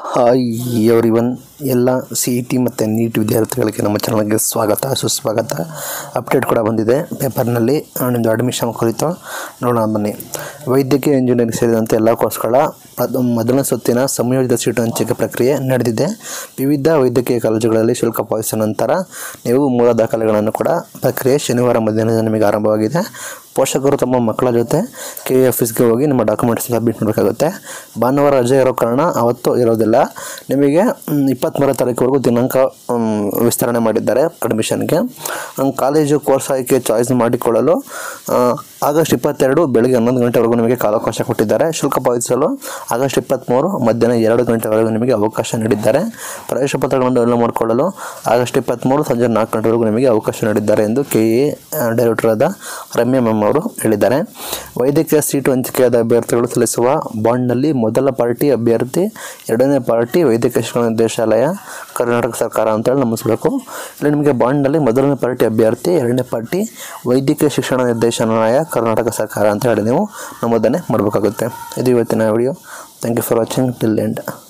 hi everyone ಎಲ್ಲ C E T ಮತ್ತು NEET ವಿದ್ಯಾರ್ಥಿಗಳಿಗೆ ನಮ್ಮ ಚಾನಲ್ಗೆ ಸ್ವಾಗತ ಸುಸ್ವಾಗತ ಅಪ್ಡೇಟ್ ಕೂಡ ಬಂದಿದೆ ಪೇಪರ್ನಲ್ಲಿ ನಿಮ್ಮದು ಅಡ್ಮಿಷನ್ ಕುರಿತು ನೋಡೋಣ ಬನ್ನಿ ವೈದ್ಯಕೀಯ ಇಂಜಿನಿಯರಿಂಗ್ ಸೇರಿದಂತೆ ಎಲ್ಲ ಕೋರ್ಸ್ಗಳ ಪ್ರಥಮ ಮೊದಲನೇ ಸುತ್ತಿನ ಸಂಯೋಜಿತ ಸೀಟು ಹಂಚಿಕೆ ಪ್ರಕ್ರಿಯೆ ನಡೆದಿದೆ ವಿವಿಧ ವೈದ್ಯಕೀಯ ಕಾಲೇಜುಗಳಲ್ಲಿ ಶುಲ್ಕ ಪಾವತಿಸಿದ ನಂತರ ನೀವು ಮೂಲ ದಾಖಲೆಗಳನ್ನು ಕೂಡ ಪ್ರಕ್ರಿಯೆ ಶನಿವಾರ ಮಧ್ಯಾಹ್ನದ ನಿಮಗೆ ಆರಂಭವಾಗಿದೆ ಪೋಷಕರು ತಮ್ಮ ಮಕ್ಕಳ ಜೊತೆ ಕೆ ಎ ಆಫೀಸ್ಗೆ ಹೋಗಿ ನಿಮ್ಮ ಡಾಕ್ಯುಮೆಂಟ್ಸ್ ಸಬ್ಮಿಟ್ ಮಾಡಬೇಕಾಗುತ್ತೆ ಭಾನುವಾರ ರಜೆ ಇರೋ ಕಾರಣ ಅವತ್ತು ಇರೋದಿಲ್ಲ ನಿಮಗೆ ಮ್, ಇಪ್ಪತ್ತ್ಮೂರನೇ ತಾರೀಕುವರೆಗೂ ದಿನಾಂಕ ಮ್, ವಿಸ್ತರಣೆ ಮಾಡಿದ್ದಾರೆ ಅಡ್ಮಿಷನ್ಗೆ ಹಂಗೆ ಕಾಲೇಜು ಕೋರ್ಸ್ ಆಯ್ಕೆ ಚಾಯ್ಸ್ ಮಾಡಿಕೊಳ್ಳಲು ಆ, ಆಗಸ್ಟ್ ಇಪ್ಪತ್ತೆರಡು ಬೆಳಗ್ಗೆ ಹನ್ನೊಂದು ಗಂಟೆವರೆಗೂ ನಿಮಗೆ ಕಾಲಾವಕಾಶ ಕೊಟ್ಟಿದ್ದಾರೆ ಶುಲ್ಕ ಪಾವತಿಸಲು ಆಗಸ್ಟ್ ಇಪ್ಪತ್ತ್ಮೂರು ಮಧ್ಯಾಹ್ನ ಎರಡು ಗಂಟೆವರೆಗೂ ನಿಮಗೆ ಅವಕಾಶ ನೀಡಿದ್ದಾರೆ ಪ್ರವೇಶ ಪತ್ರಗಳನ್ನು ಡೌನ್ಲೋಡ್ ಮಾಡಿಕೊಳ್ಳಲು ಆಗಸ್ಟ್ ಇಪ್ಪತ್ತ್ಮೂರು ಸಂಜೆ ನಾಲ್ಕು ಗಂಟೆವರೆಗೂ ನಿಮಗೆ ಅವಕಾಶ ನೀಡಿದ್ದಾರೆ ಎಂದು ಕೆ ಎ ಡೈರೆಕ್ಟರ್ ಆದ ರಮ್ಯಾ ಮ್ಯಾಮ್ ಅವರು ಹೇಳಿದ್ದಾರೆ ವೈದ್ಯಕೀಯ ಸೀಟು ಹಂಚಿಕೆಯಾದ ಅಭ್ಯರ್ಥಿಗಳು ಸಲ್ಲಿಸುವ ಬಾಂಡ್ನಲ್ಲಿ ಮೊದಲ ಪಾರ್ಟಿ ಅಭ್ಯರ್ಥಿ ಎರಡನೇ ಪಾರ್ಟಿ ವೈದ್ಯಕೀಯ ಶಿಕ್ಷಣ ನಿರ್ದೇಶಾಲಯ ಕರ್ನಾಟಕ ಸರ್ಕಾರ ಅಂತೇಳಿ ನಮಿಸಬೇಕು ಇಲ್ಲಿ ನಿಮಗೆ ಬಾಂಡ್ನಲ್ಲಿ ಮೊದಲನೇ ಪಾರ್ಟಿ ಅಭ್ಯರ್ಥಿ ಎರಡನೇ ಪಾರ್ಟಿ ವೈದ್ಯಕೀಯ ಶಿಕ್ಷಣ ನಿರ್ದೇಶನಾಲಯ ಕರ್ನಾಟಕ ಸರ್ಕಾರ ಅಂತ ಹೇಳಿ ನೀವು ನಮೂದನೆ ಮಾಡಬೇಕಾಗುತ್ತೆ ಇದು ಇವತ್ತಿನ video thank you for watching till end